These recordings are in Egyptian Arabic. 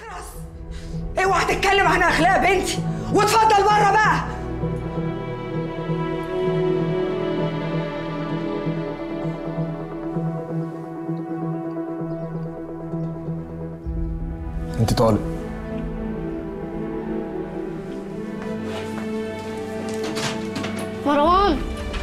اوعى تتكلم عن اخلاق بنتي واتفضل بره بقى انت طالق مروان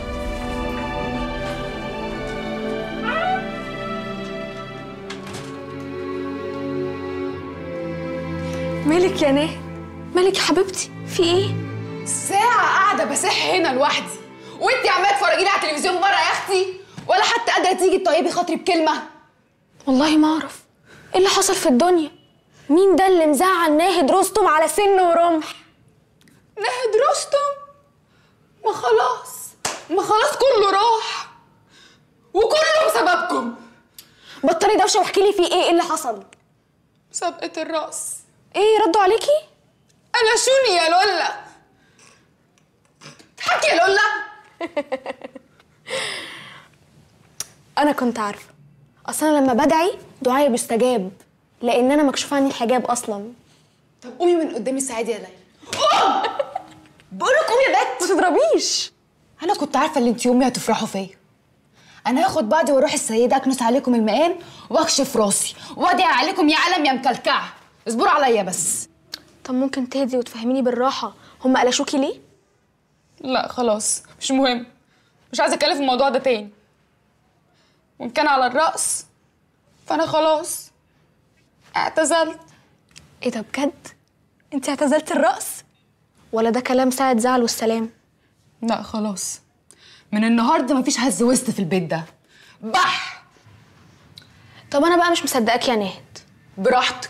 مالك يا ناهد مالك يا حبيبتي في ايه ساعة قاعدة بسح هنا لوحدي وانتي عمالة تفرجيني على التلفزيون بره يا اختي ولا حتى قادرة تيجي تطيبي خاطري بكلمة والله ما اعرف ايه اللي حصل في الدنيا مين ده اللي مزعل ناهد رستم على سن ورمح نهد رستم ما خلاص ما خلاص كله راح وكله بسببكم بطلي دوشه واحكي لي في ايه ايه اللي حصل سابقة الراس ايه ردوا عليكي انا شوني يا لولا تضحكي يا لولا انا كنت عارفه اصلا لما بدعي دعائي بيستجاب لان انا مكشوف عني الحجاب اصلا طب قومي من قدامي ساعدي يا ليلى قوم بقولك قومي يا بت ما تضربيش انا كنت عارفه ان انت يومي هتفرحوا فيا انا هاخد بعضي واروح السيده اكنس عليكم المقام واكشف راسي وادعي عليكم يا علم يا مكلكعه اصبروا عليا بس طب ممكن تهدي وتفهميني بالراحه هم قلشوكي ليه لا خلاص مش مهم مش عايزه اتكلم في الموضوع ده تاني وان كان على الرأس فانا خلاص اعتزلت ايه ده بجد انت اعتزلت الرقص ولا ده كلام ساعة زعل والسلام لا خلاص من النهارده مفيش هز وسط في البيت ده بح طب انا بقى مش مصدقاك يا ناهد براحتك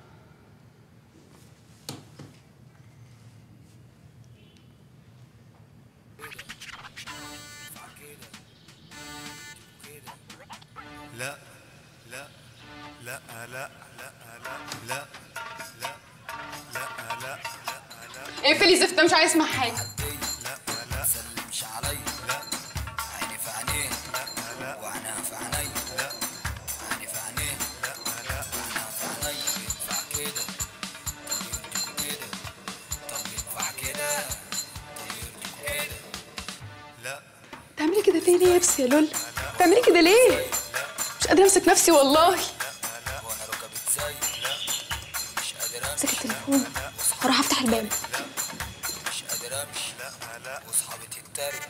لا لا لا لا لا لا لا لا لا اقفلي زفت مش عايز اسمع حاجه سلمش علي لا عيني في عينيه لا لا وعينها في عيني لا عيني في عينيه لا لا وعينها في عيني ينفع كده طب يرضيكوا كده طب ينفع كده طب يرضيكوا كده لا تعملي كده فين يا يابس يا لول تعملي كده ليه مش قادره امسك نفسي والله وانا ركبت زي لا مش قادر امسك التليفون هروح افتح الباب مش قادر امشي لا لا واصحابي تتريق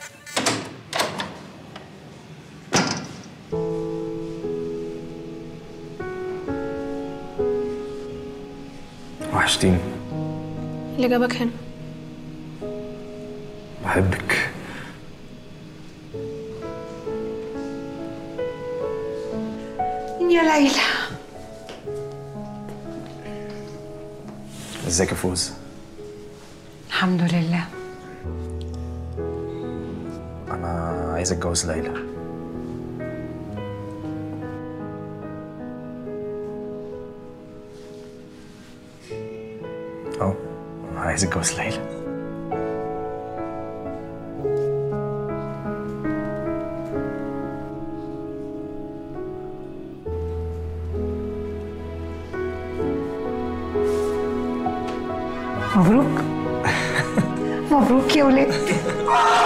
وحشتيني اللي جابك هنا بحبك يا ليلى ازيك يا فوز الحمد لله انا عايز اتجوز ليلى اه انا عايز اتجوز ليلى مبروك مبروك يا ولاد